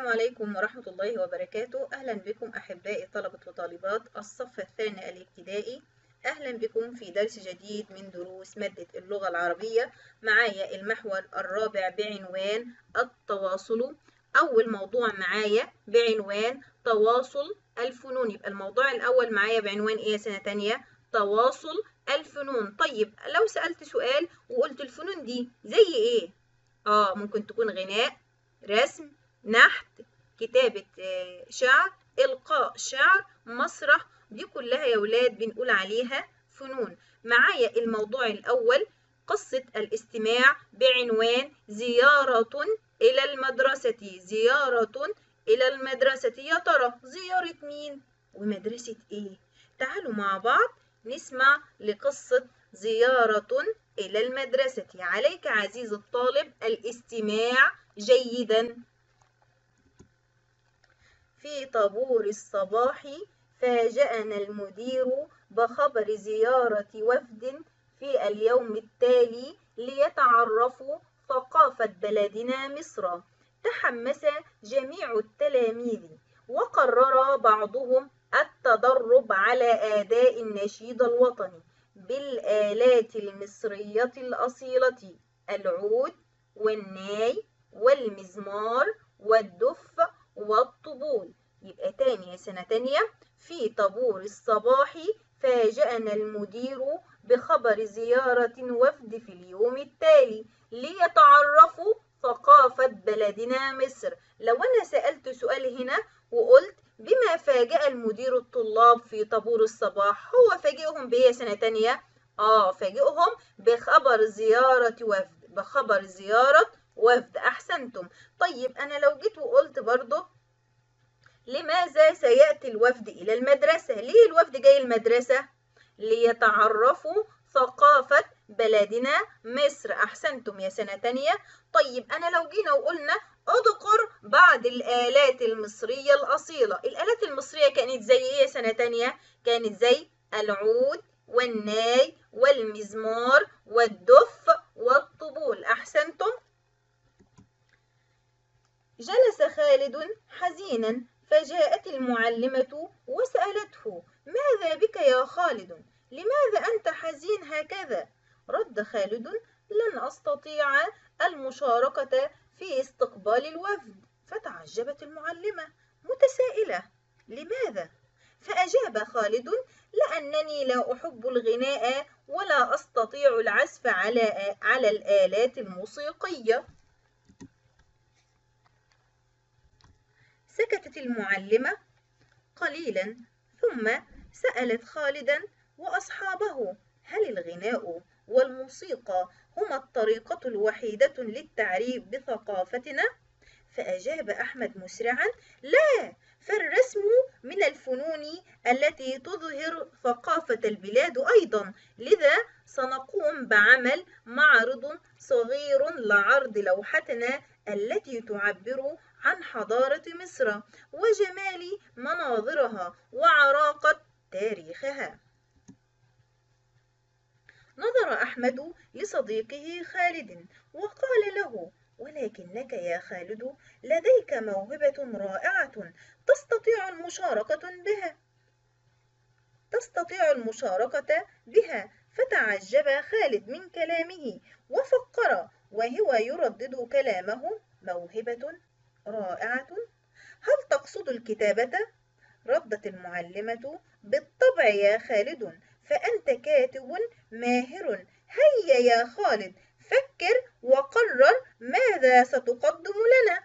عليكم ورحمة الله وبركاته أهلا بكم أحبائي طلبة وطالبات الصف الثاني الابتدائي أهلا بكم في درس جديد من دروس مادة اللغة العربية معايا المحور الرابع بعنوان التواصل أول موضوع معايا بعنوان تواصل الفنون يبقى الموضوع الأول معايا بعنوان إيه سنة تانية تواصل الفنون طيب لو سألت سؤال وقلت الفنون دي زي إيه؟ آه ممكن تكون غناء رسم نحت كتابة شعر إلقاء شعر مسرح دي كلها يا ولاد بنقول عليها فنون معايا الموضوع الأول قصة الاستماع بعنوان زيارة إلى المدرسة زيارة إلى المدرسة يا ترى زيارة مين ومدرسة إيه تعالوا مع بعض نسمع لقصة زيارة إلى المدرسة عليك عزيز الطالب الاستماع جيدا في طابور الصباح فاجأنا المدير بخبر زيارة وفد في اليوم التالي ليتعرفوا ثقافة بلدنا مصر تحمس جميع التلاميذ وقرر بعضهم التدرب على أداء النشيد الوطني بالآلات المصرية الأصيلة العود والناي والمزمار والدف والطبول يبقى تاني يا سنة تانية في طابور الصباح فاجأنا المدير بخبر زيارة وفد في اليوم التالي ليتعرفوا ثقافة بلدنا مصر لو أنا سألت سؤال هنا وقلت بما فاجأ المدير الطلاب في طابور الصباح هو فاجئهم بإيه سنة تانية؟ آه فاجئهم بخبر زيارة وفد بخبر زيارة وفد أحسنتم طيب أنا لو جيت وقلت برضه لماذا سيأتي الوفد إلى المدرسة؟ ليه الوفد جاي المدرسة؟ ليتعرفوا ثقافة بلدنا مصر أحسنتم يا سنة تانية طيب أنا لو جينا وقلنا اذكر بعض الآلات المصرية الأصيلة الآلات المصرية كانت زي إيه سنة تانية؟ كانت زي العود والناي والمزمار والدف والطبول أحسنتم جلس خالد حزينا فجاءت المعلمة وسألته ماذا بك يا خالد لماذا أنت حزين هكذا رد خالد لن أستطيع المشاركة في استقبال الوفد فتعجبت المعلمة متسائلة لماذا فأجاب خالد لأنني لا أحب الغناء ولا أستطيع العزف على على الآلات الموسيقية سكتت المعلمة قليلا ثم سألت خالدا وأصحابه هل الغناء والموسيقى هما الطريقة الوحيدة للتعريف بثقافتنا؟ فأجاب أحمد مسرعا لا فالرسم من الفنون التي تظهر ثقافة البلاد أيضا لذا سنقوم بعمل معرض صغير لعرض لوحتنا التي تعبر عن حضارة مصر وجمال مناظرها وعراقة تاريخها نظر أحمد لصديقه خالد وقال له ولكنك يا خالد لديك موهبة رائعة تستطيع المشاركة بها تستطيع المشاركة بها فتعجب خالد من كلامه وفكر وهو يردد كلامه موهبة رائعة هل تقصد الكتابة؟ ردت المعلمة بالطبع يا خالد فأنت كاتب ماهر هيا يا خالد فكر وقرر ماذا ستقدم لنا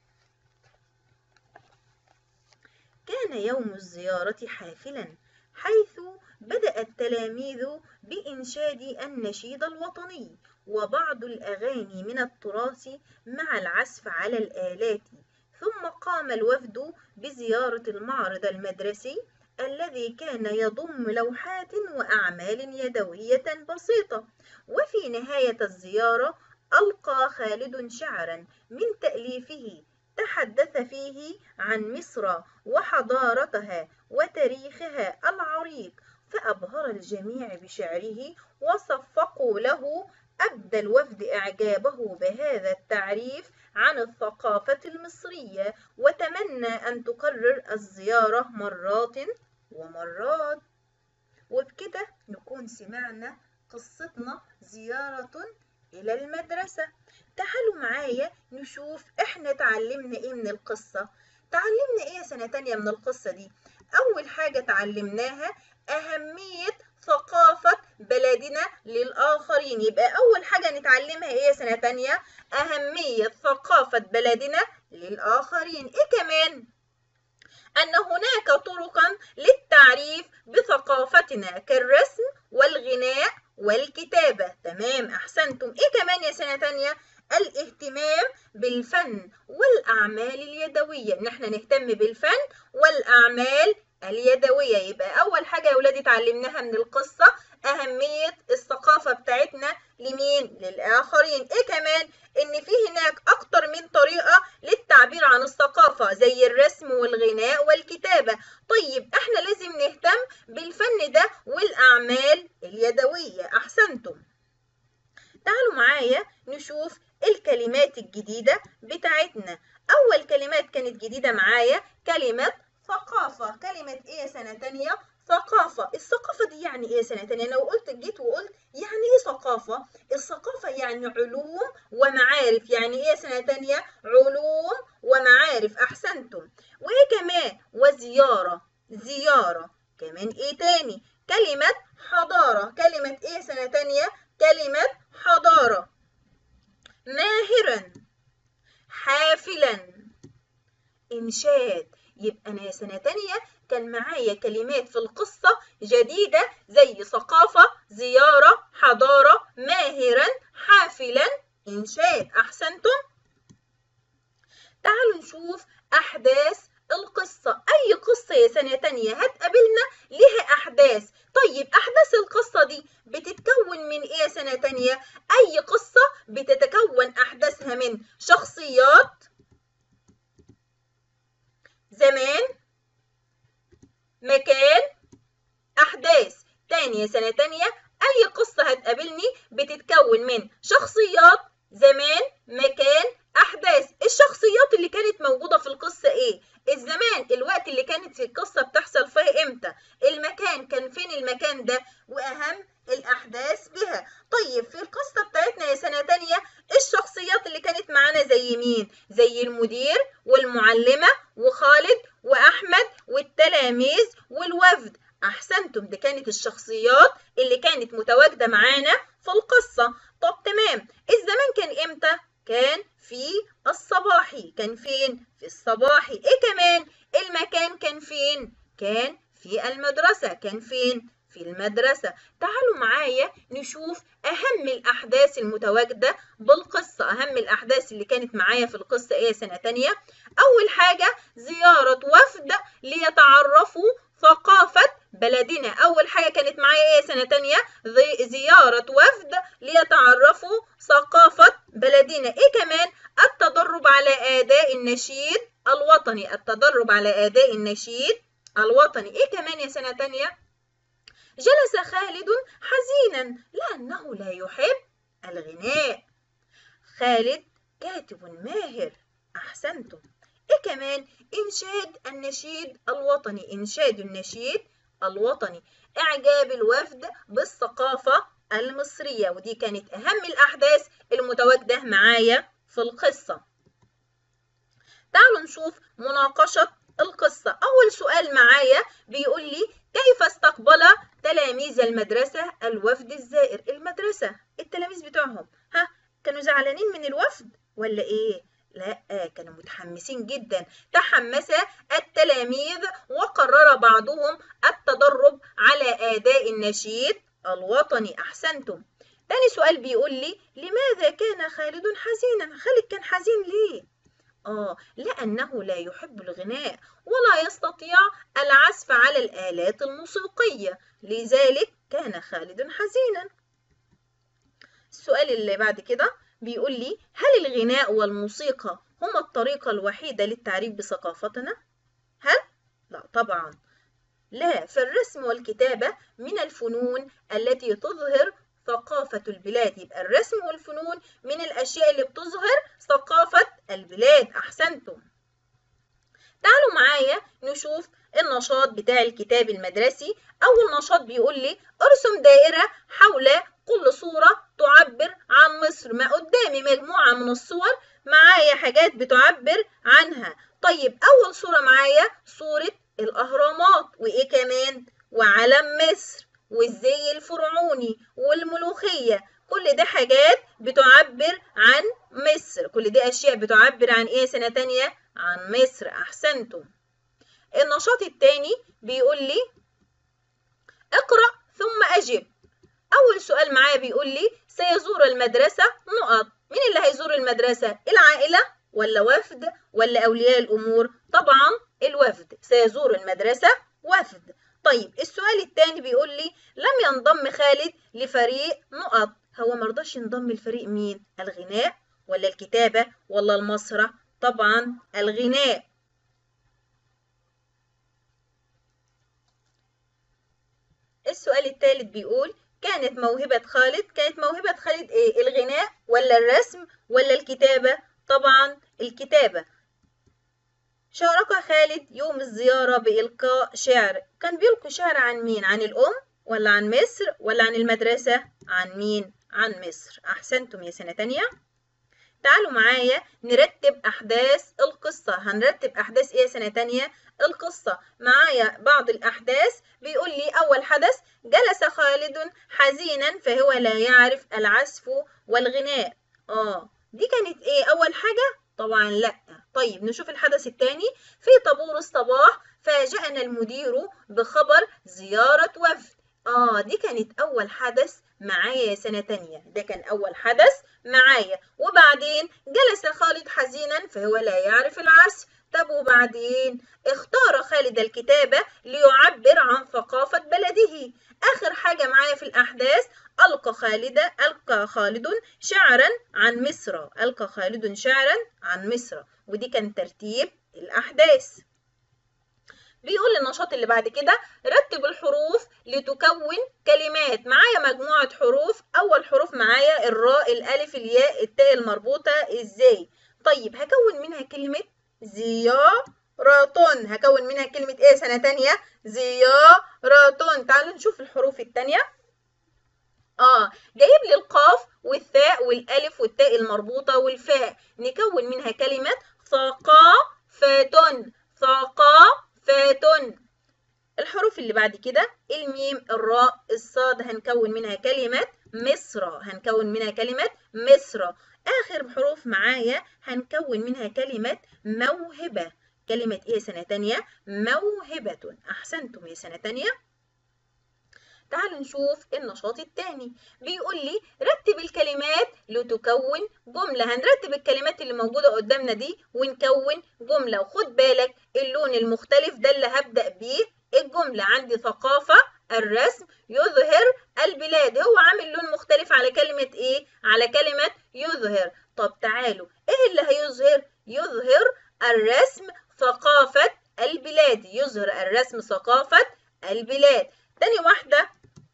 كان يوم الزيارة حافلا حيث بدأ التلاميذ بإنشاد النشيد الوطني وبعض الأغاني من التراث مع العزف على الآلات ثم قام الوفد بزيارة المعرض المدرسي الذي كان يضم لوحات وأعمال يدوية بسيطة وفي نهاية الزيارة ألقى خالد شعرا من تأليفه تحدث فيه عن مصر وحضارتها وتاريخها العريق فأبهر الجميع بشعره وصفقوا له أبدى الوفد إعجابه بهذا التعريف عن الثقافة المصرية وتمنى أن تكرر الزيارة مرات ومرات وبكده نكون سمعنا قصتنا زيارة إلى المدرسة تعالوا معايا نشوف إحنا تعلمنا إيه من القصة تعلمنا إيه سنة تانية من القصة دي أول حاجة تعلمناها أهمية ثقافة بلدنا للآخرين يبقى أول حاجة نتعلمها إيه سنة تانية أهمية ثقافة بلدنا للآخرين إيه كمان أن هناك طرقا للتعريف بثقافتنا كالرسم والغناء والكتابة تمام أحسنتم إيه كمان يا سنة تانية الاهتمام بالفن والأعمال اليدوية إن احنا نهتم بالفن والأعمال اليدوية يبقى أول حاجة يا ولادي اتعلمناها من القصة أهمية الثقافة بتاعتنا لمين؟ للآخرين إيه كمان؟ إن في هناك أكتر من طريقة للتعبير عن الثقافة زي الرسم والغناء والكتابة طيب إحنا لازم نهتم بالفن ده والأعمال اليدوية أحسنتم تعالوا معايا نشوف الكلمات الجديدة بتاعتنا أول كلمات كانت جديدة معايا كلمة ثقافة كلمة إيه سنة تانية ثقافة الثقافة دي يعني إيه سنة تانية لو قلت جيت وقلت يعني إيه ثقافة الثقافة يعني علوم ومعارف يعني إيه سنة تانية علوم ومعارف أحسنتم وإيه كمان وزيارة زيارة كمان إيه تاني كلمة حضارة كلمة إيه سنة تانية كلمة حضارة ماهرا حافلا إنشاد يبقى أنا سنة تانية كان معايا كلمات في القصة جديدة زي ثقافة زيارة حضارة ماهرا حافلا إنشاد أحسنتم تعالوا نشوف أحداث القصة أي قصة يا سنة تانية هتقابلنا لها أحداث طيب أحداث القصة دي بتتكون من إيه سنة تانية أي قصة بتتكون أحداثها من شخصيات زمان مكان أحداث تانية سنة تانية أي قصة هتقابلني بتتكون من شخصيات زمان مكان أحداث الشخصيات اللي كانت موجودة في القصة إيه الزمان الوقت اللي كانت في القصة بتحصل فيه إمتى المكان كان فين المكان ده وأهم الأحداث بها طيب في القصة بتاعتنا يا سنة تانية الشخصيات اللي كانت معانا زي مين زي المدير والمعلمة وخالد وأحمد والتلاميذ والوفد أحسنتم دي كانت الشخصيات اللي كانت متواجدة معانا في القصة طب تمام الزمان كان إمتى كان في الصباحي كان فين في الصباحي ايه كمان المكان كان فين كان في المدرسة كان فين في المدرسة تعالوا معايا نشوف أهم الأحداث المتواجدة بالقصة أهم الأحداث اللي كانت معايا في القصة إيه سنة تانية أول حاجة زيارة وفد ليتعرفوا ثقافة بلدنا أول حاجة كانت معايا إيه سنة تانية زيارة وفد ليتعرفوا ثقافة بلدنا إيه كمان التدرب على أداء النشيد الوطني التدرب على أداء النشيد الوطني إيه كمان يا سنة تانية جلس خالد حزينا لأنه لا يحب الغناء خالد كاتب ماهر أحسنتم إيه كمان إنشاد النشيد الوطني إنشاد النشيد الوطني إعجاب الوفد بالثقافة المصرية ودي كانت أهم الأحداث المتواجدة معايا في القصة تعالوا نشوف مناقشة القصة أول سؤال معايا بيقول لي كيف استقبل تلاميذ المدرسة الوفد الزائر المدرسة التلاميذ بتوعهم ها كانوا زعلانين من الوفد ولا إيه لا كانوا متحمسين جدا تحمس التلاميذ وقرر بعضهم التدرب على أداء النشيد الوطني أحسنتم تاني سؤال بيقول لي لماذا كان خالد حزينا خالد كان حزين ليه آه لأنه لا يحب الغناء ولا يستطيع العزف على الآلات الموسيقية لذلك كان خالد حزينا السؤال اللي بعد كده بيقول لي هل الغناء والموسيقى هما الطريقة الوحيدة للتعريف بثقافتنا؟ هل؟ لا طبعا لا فالرسم والكتابة من الفنون التي تظهر ثقافة البلاد يبقى الرسم والفنون من الأشياء اللي بتظهر ثقافة البلاد أحسنتم تعالوا معايا نشوف النشاط بتاع الكتاب المدرسي أول نشاط بيقول لي ارسم دائرة حول كل صورة تعبر عن مصر ما قدامي مجموعة من الصور معايا حاجات بتعبر عنها طيب أول صورة معايا صورة الأهرامات وإيه كمان وعلم مصر والزي الفرعوني والملوخية كل ده حاجات بتعبر عن مصر كل دي أشياء بتعبر عن إيه سنة تانية عن مصر أحسنتم النشاط التاني بيقول لي اقرأ ثم أجب أول سؤال معايا بيقول لي سيزور المدرسة نقط مين اللي هيزور المدرسة العائلة ولا وفد ولا أولياء الأمور طبعا الوفد سيزور المدرسة وفد طيب السؤال الثاني بيقول لي لم ينضم خالد لفريق نقط هو مرضاش ينضم لفريق مين الغناء ولا الكتابة ولا المسرح طبعا الغناء السؤال الثالث بيقول كانت موهبة خالد كانت موهبة خالد ايه الغناء ولا الرسم ولا الكتابة طبعا الكتابة شارك خالد يوم الزيارة بإلقاء شعر كان بيلقي شعر عن مين عن الأم ولا عن مصر ولا عن المدرسة عن مين عن مصر أحسنتم يا سنة تانية تعالوا معايا نرتب أحداث القصة هنرتب أحداث إيه سنة تانية القصة معايا بعض الأحداث بيقول لي أول حدث جلس خالد حزينا فهو لا يعرف العزف والغناء آه دي كانت إيه أول حاجة طبعا لا طيب نشوف الحدث الثاني في طابور الصباح فاجأنا المدير بخبر زيارة وفد آه دي كانت أول حدث معايا سنة تانية ده كان أول حدث معايا وبعدين جلس خالد حزينا فهو لا يعرف العزف طب وبعدين اختار خالد الكتابة ليعبر عن ثقافة بلده آخر حاجة معايا في الأحداث ألقى خالد ألقى خالد شعرا عن مصر ألقى خالد شعرا عن مصر ودي كان ترتيب الأحداث بيقول النشاط اللي بعد كده رتب الحروف لتكون كلمات معايا مجموعة حروف أول حروف معايا الراء الألف الياء التاء المربوطة إزاي طيب هكون منها كلمة زيارة هكون منها كلمة إيه سنة تانية زيارة تعالوا نشوف الحروف التانية آه جايب لي القاف والثاء والألف والتاء المربوطة والفاء نكون منها كلمة ثقافة ثقافة الحروف اللي بعد كده الميم الراء الصاد هنكون منها كلمة مصر هنكون منها كلمة مصر آخر حروف معايا هنكون منها كلمة موهبة كلمة إيه سنة تانية موهبة أحسنتم يا سنة تانية تعالوا نشوف النشاط الثاني بيقول لي رتب الكلمات لتكون جملة هنرتب الكلمات اللي موجودة قدامنا دي ونكون جملة وخد بالك اللون المختلف ده اللي هبدأ بيه الجملة عندي ثقافة الرسم يظهر البلاد هو عامل لون مختلف على كلمة ايه؟ على كلمة يظهر طب تعالوا ايه اللي هيظهر؟ يظهر الرسم ثقافة البلاد يظهر الرسم ثقافة البلاد تاني واحدة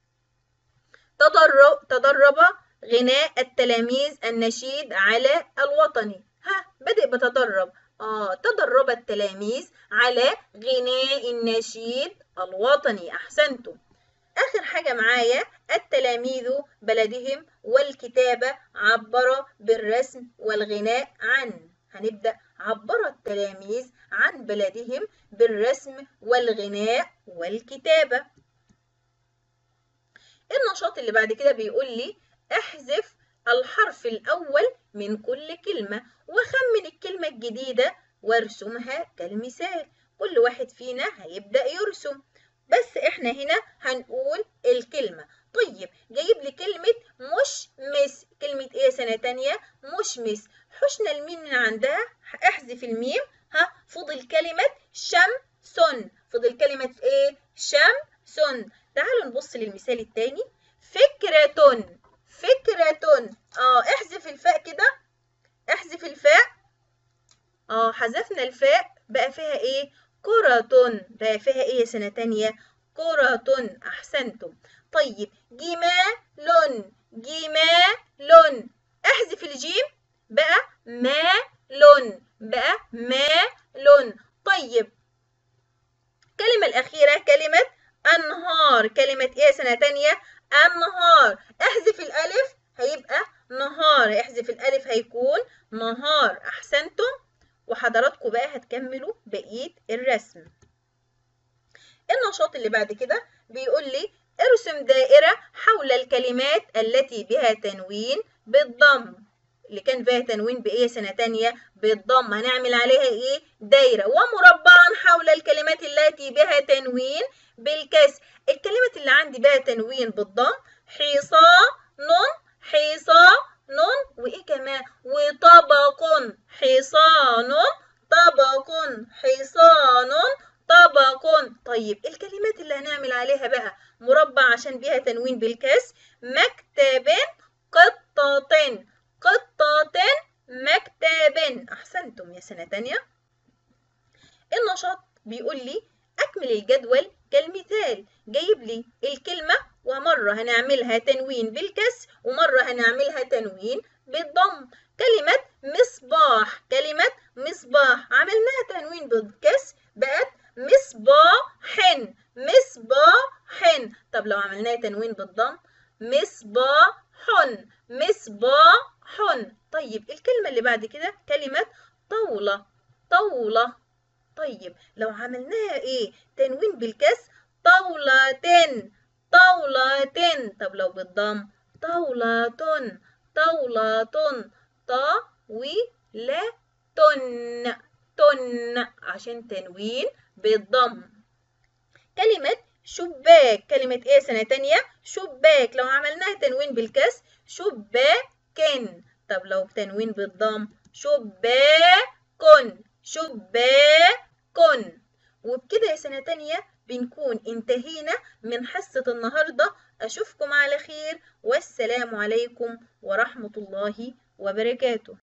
تدرب, تدرب غناء التلاميذ النشيد على الوطني ها بدأ بتدرب آه تدرب التلاميذ على غناء النشيد الوطني أحسنتم آخر حاجة معايا التلاميذ بلدهم والكتابة عبر بالرسم والغناء عن هنبدأ عبر التلاميذ عن بلدهم بالرسم والغناء والكتابة النشاط اللي بعد كده بيقول لي احذف الحرف الأول من كل كلمة وخمن الكلمة الجديدة وارسمها كالمثال كل واحد فينا هيبدأ يرسم بس احنا هنا هنقول الكلمة طيب جايب لي كلمة مش مس كلمة ايه سنة تانية مش مس حشنا الميم من عندها احذف الميم ها فضل كلمة شمسون فضل كلمة ايه شمسون تعالوا نبص للمثال التاني فكرة فكرة اه احذف الفاء كده احذف الفاء اه حذفنا الفاء بقى فيها ايه كرة بقى فيها ايه سنة تانية كرة احسنتم طيب جمال جمال احذف الجيم بقى مال بقى مال طيب الكلمة الأخيرة كلمة أنهار كلمة إيه سنة تانية أنهار احذف الألف هيبقى نهار احذف الألف هيكون نهار أحسنتم وحضراتكم بقى هتكملوا بقية الرسم النشاط اللي بعد كده بيقول لي ارسم دائرة حول الكلمات التي بها تنوين بالضم اللي كان فيها تنوين بإيه سنة تانية بالضم هنعمل عليها إيه دايرة ومربعا حول الكلمات التي بها تنوين بالكسر الكلمات اللي عندي بها تنوين بالضم حصان حصان وإيه كمان وطبق حصان طبق حصان طبق طيب الكلمات اللي هنعمل عليها بقى مربع عشان بيها تنوين بالكسر مكتب قطة قطة مكتب أحسنتم يا سنة تانية النشاط بيقول لي أكمل الجدول كالمثال جايب لي الكلمة ومرة هنعملها تنوين بالكسر ومرة هنعملها تنوين بالضم كلمة مصباح كلمة مصباح عملناها تنوين بالكسر بقت مصباح مصباح طب لو عملناها تنوين بالضم مصباح مصباح طيب الكلمة اللي بعد كده كلمة طاولة طاولة طيب لو عملناها ايه تنوين بالكسر طاولتين طاولتين طب لو بالضم طاولة طاولة طاولة تن تن عشان تنوين بالضم كلمة شباك كلمة ايه سنة تانية شباك لو عملناها تنوين بالكسر شباكن طب لو تنوين بالضم شباكن شباكن وبكده يا سنة تانية بنكون انتهينا من حصة النهاردة أشوفكم على خير والسلام عليكم ورحمة الله وبركاته